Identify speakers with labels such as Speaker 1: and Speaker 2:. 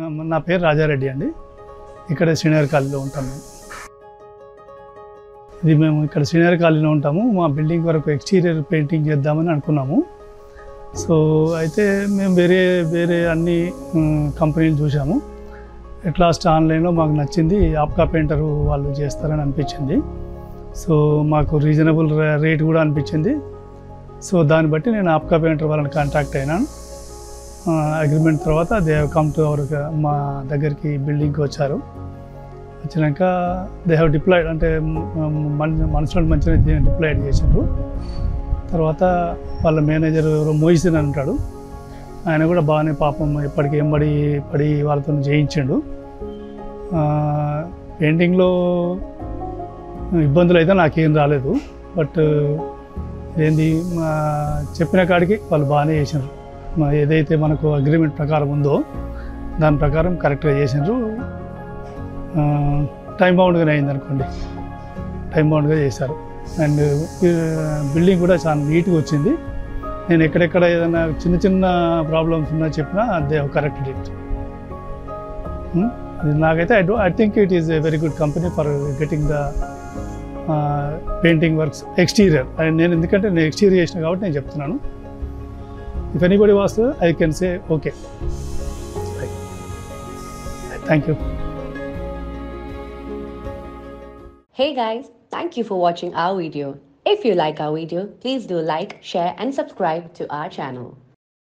Speaker 1: నా పేరు రాజారెడ్డి అండి ఇక్కడ సీనియర్ కాలనీలో ఉంటాం మేము ఇది మేము ఇక్కడ సీనియర్ కాలనీలో ఉంటాము మా బిల్డింగ్ వరకు ఎక్స్టీరియర్ పెయింటింగ్ చేద్దామని అనుకున్నాము సో అయితే మేము వేరే వేరే అన్ని ఉమ్, కంపెనీలు చూసాము ఎట్ లాస్ట్ ఆన్లైన్లో మాకు నచ్చింది ఆప్కా పెయింటర్ వాళ్ళు చేస్తారని అనిపించింది సో మాకు రీజనబుల్ రేట్ కూడా అనిపించింది సో దాన్ని బట్టి నేను ఆప్కా పెయింటర్ వాళ్ళని కాంటాక్ట్ అయినాను అగ్రిమెంట్ తర్వాత దే కమ్ టు అవర్ మా దగ్గరికి బిల్డింగ్కి వచ్చారు వచ్చినాక దే హ్యావ్ డిప్లాయిడ్ అంటే మన మనుషులు మంచిగా డిప్లాయిడ్ చేసిండ్రు తర్వాత వాళ్ళ మేనేజర్ ఎవరో మోయిసిన్ అని ఉంటాడు ఆయన కూడా బాగానే పాపం ఇప్పటికి ఎంబడి పడి వాళ్ళతో చేయించిండు పెయింటింగ్లో ఇబ్బందులు అయితే నాకేం రాలేదు బట్ ఏంది మా చెప్పిన కాడికి వాళ్ళు బాగానే చేసినారు మా ఏదైతే మనకు అగ్రిమెంట్ ప్రకారం ఉందో దాని ప్రకారం కరెక్ట్గా చేసినారు టైం బౌండ్గానే అయింది అనుకోండి టైం బౌండ్గా చేశారు అండ్ బిల్డింగ్ కూడా చాలా నీట్గా వచ్చింది నేను ఎక్కడెక్కడ ఏదైనా చిన్న చిన్న ప్రాబ్లమ్స్ ఉన్నా చెప్పినా దే కరెక్ట్ ఇట్ నాకైతే I do I think it is a very good company for getting the painting works exterior నేను ఎందుకంటే నేను ఎక్స్టీరియర్ చేసిన కాబట్టి నేను చెప్తున్నాను if anybody was I can say okay thank you
Speaker 2: Hey guys, thank you for watching our video. If you like our video, please do like, share and subscribe to our channel.